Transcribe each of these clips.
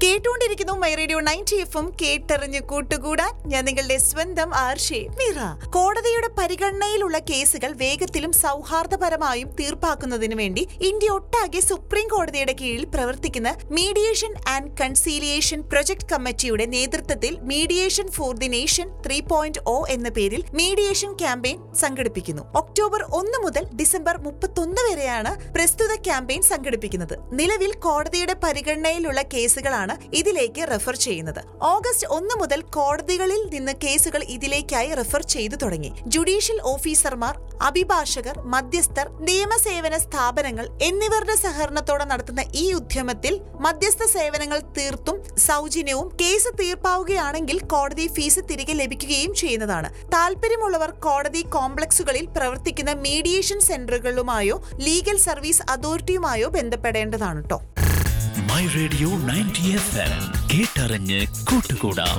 കേട്ടുകൊണ്ടിരിക്കുന്നു my radio ninety എഫും കേട്ടറിഞ്ഞ് കൂട്ടുകൂടാൻ ഞാൻ നിങ്ങളുടെ സ്വന്തം ആർഷേ മീറ കോടതിയുടെ പരിഗണനയിലുള്ള കേസുകൾ വേഗത്തിലും സൗഹാർദ്ദപരമായും തീർപ്പാക്കുന്നതിനു വേണ്ടി ഇന്ത്യ ഒട്ടാകെ സുപ്രീം കോടതിയുടെ കീഴിൽ പ്രവർത്തിക്കുന്ന മീഡിയേഷൻ ആൻഡ് കൺസീലിയേഷൻ പ്രൊജക്ട് കമ്മിറ്റിയുടെ നേതൃത്വത്തിൽ mediation for the nation three point O എന്ന പേരിൽ മീഡിയേഷൻ ക്യാമ്പയിൻ സംഘടിപ്പിക്കുന്നു ഒക്ടോബർ ഒന്ന് മുതൽ ഡിസംബർ മുപ്പത്തൊന്ന് വരെയാണ് പ്രസ്തുത ക്യാമ്പയിൻ സംഘടിപ്പിക്കുന്നത് നിലവിൽ കോടതിയുടെ പരിഗണനയിലുള്ള കേസുകളാണ് ഇതിലേക്ക് റെഫർ ചെയ്യുന്നത് ഓഗസ്റ്റ് ഒന്ന് മുതൽ കോടതികളിൽ നിന്ന് കേസുകൾ ഇതിലേക്കായി റെഫർ ചെയ്തു തുടങ്ങി ജുഡീഷ്യൽ ഓഫീസർമാർ അഭിഭാഷകർ മധ്യസ്ഥർ നിയമസേവന സ്ഥാപനങ്ങൾ എന്നിവരുടെ സഹകരണത്തോടെ നടത്തുന്ന ഈ ഉദ്യമത്തിൽ മധ്യസ്ഥ സേവനങ്ങൾ തീർത്തും സൗജന്യവും കേസ് തീർപ്പാവുകയാണെങ്കിൽ കോടതി ഫീസ് തിരികെ ലഭിക്കുകയും ചെയ്യുന്നതാണ് താല്പര്യമുള്ളവർ കോടതി കോംപ്ലക്സുകളിൽ പ്രവർത്തിക്കുന്ന മീഡിയേഷൻ സെന്ററുകളുമായോ ലീഗൽ സർവീസ് അതോറിറ്റിയുമായോ ബന്ധപ്പെടേണ്ടതാണ് കേട്ടോ my radio ninety F M കേട്ടറിഞ്ഞ് കൂട്ടുകൂടാം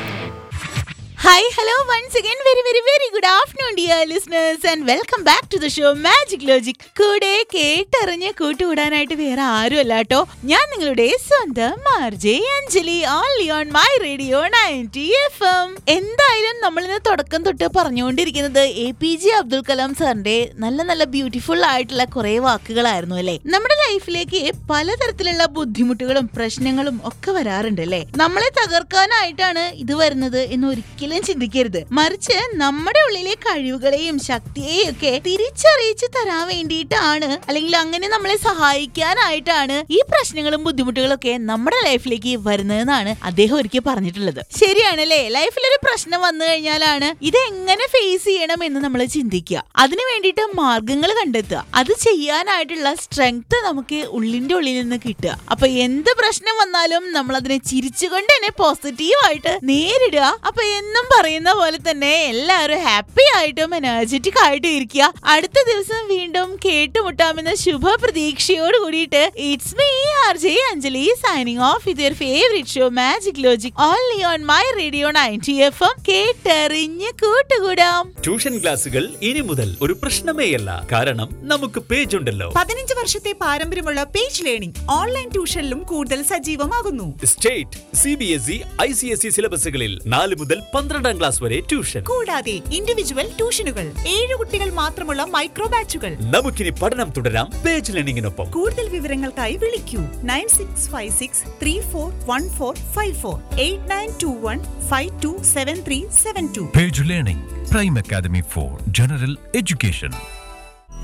hi hello once again very very very good afternoon dear listeners and welcome back to the show magic logic കൂടെ കേട്ടറിഞ്ഞ് കൂട്ടുകൂടാനായിട്ട് വേറെ ആരും അല്ല കേട്ടോ ഞാൻ നിങ്ങളുടെ സ്വന്തം R J Anjali only on my radio ninety F M എന്തായാലും നമ്മൾ ഇന്ന് തുടക്കം തൊട്ട് പറഞ്ഞുകൊണ്ടിരിക്കുന്നത് A P J Abdul Kalam സാറിന്റെ നല്ല നല്ല ബ്യൂട്ടിഫുൾ ആയിട്ടുള്ള കുറെ വാക്കുകളായിരുന്നു അല്ലേ നമ്മുടെ ലൈഫിലേക്ക് പലതരത്തിലുള്ള ബുദ്ധിമുട്ടുകളും പ്രശ്നങ്ങളും ഒക്കെ വരാറുണ്ട് അല്ലേ നമ്മളെ തകർക്കാനായിട്ടാണ് ഇത് വരുന്നത് എന്ന് ഒരിക്കലും ചിന്തിക്കരുത് മറിച്ച് നമ്മുടെ ഉള്ളിലെ കഴിവുകളെയും ശക്തിയെയും ഒക്കെ തിരിച്ചറിയിച്ച് തരാൻ വേണ്ടിയിട്ടാണ് അല്ലെങ്കിൽ അങ്ങനെ നമ്മളെ സഹായിക്കാനായിട്ടാണ് ഈ പ്രശ്നങ്ങളും ബുദ്ധിമുട്ടുകളും ഒക്കെ നമ്മുടെ ലൈഫിലേക്ക് വരുന്നതെന്നാണ് അദ്ദേഹം ഒരിക്കൽ പറഞ്ഞിട്ടുള്ളത് ശരിയാണല്ലേ ലൈഫിൽ ഒരു പ്രശ്നം വന്നു കഴിഞ്ഞാലാണ് ഇത് എങ്ങനെ ഫേസ് ചെയ്യണം എന്ന് നമ്മൾ ചിന്തിക്കുക അതിനു വേണ്ടിയിട്ട് മാർഗങ്ങൾ കണ്ടെത്തുക അത് ചെയ്യാനായിട്ടുള്ള സ്ട്രെങ്ത് നമുക്ക് ഉള്ളിന്റെ ഉള്ളിൽ നിന്ന് കിട്ടുക അപ്പൊ എന്ത് പ്രശ്നം വന്നാലും നമ്മൾ അതിനെ ചിരിച്ചുകൊണ്ട് തന്നെ പോസിറ്റീവ് ആയിട്ട് നേരിടുക അപ്പൊ എന്നും പറയുന്ന പോലെ തന്നെ എല്ലാവരും ഹാപ്പി ആയിട്ടും എനർജറ്റിക് ആയിട്ടും ഇരിക്കുക അടുത്ത ദിവസം വീണ്ടും കേട്ടുമുട്ടാമെന്ന ശുഭ പ്രതീക്ഷയോട് കൂടിയിട്ട് it's me R J Anjali signing off with your favourite show magic logic only on my radio ninety F M കേട്ടറിഞ്ഞ് കൂട്ടുകൂടാം ട്യൂഷൻ ക്ലാസുകൾ ഇനി മുതൽ ഒരു പ്രശ്നമേയല്ല കാരണം നമുക്ക് പേജ് ഉണ്ടല്ലോ പതിനഞ്ച് വർഷത്തെ പാരമ്പര്യമുള്ള പേജ് ലേണിംഗ് ഓൺലൈൻ ട്യൂഷനിലും കൂടുതൽ സജീവമാകുന്നു state C B S E I C S E സിലബസുകളിൽ നാല് മുതൽ പന്ത്രണ്ടാം ക്ലാസ് വരെ ട്യൂഷൻ കൂടാതെ ഇൻഡിവിജ്വൽ ട്യൂഷനുകൾ ഏഴ് കുട്ടികൾ മാത്രമുള്ള മൈക്രോ ബാച്ചുകൾ നമുക്കിനി പഠനം തുടരാം പേജ് ലേണിംഗിനൊപ്പം കൂടുതൽ വിവരങ്ങൾക്കായി വിളിക്കൂ nine six five six three four one four five four eight nine two one five two seven three seven two Page Learning, Prime Academy for General Education.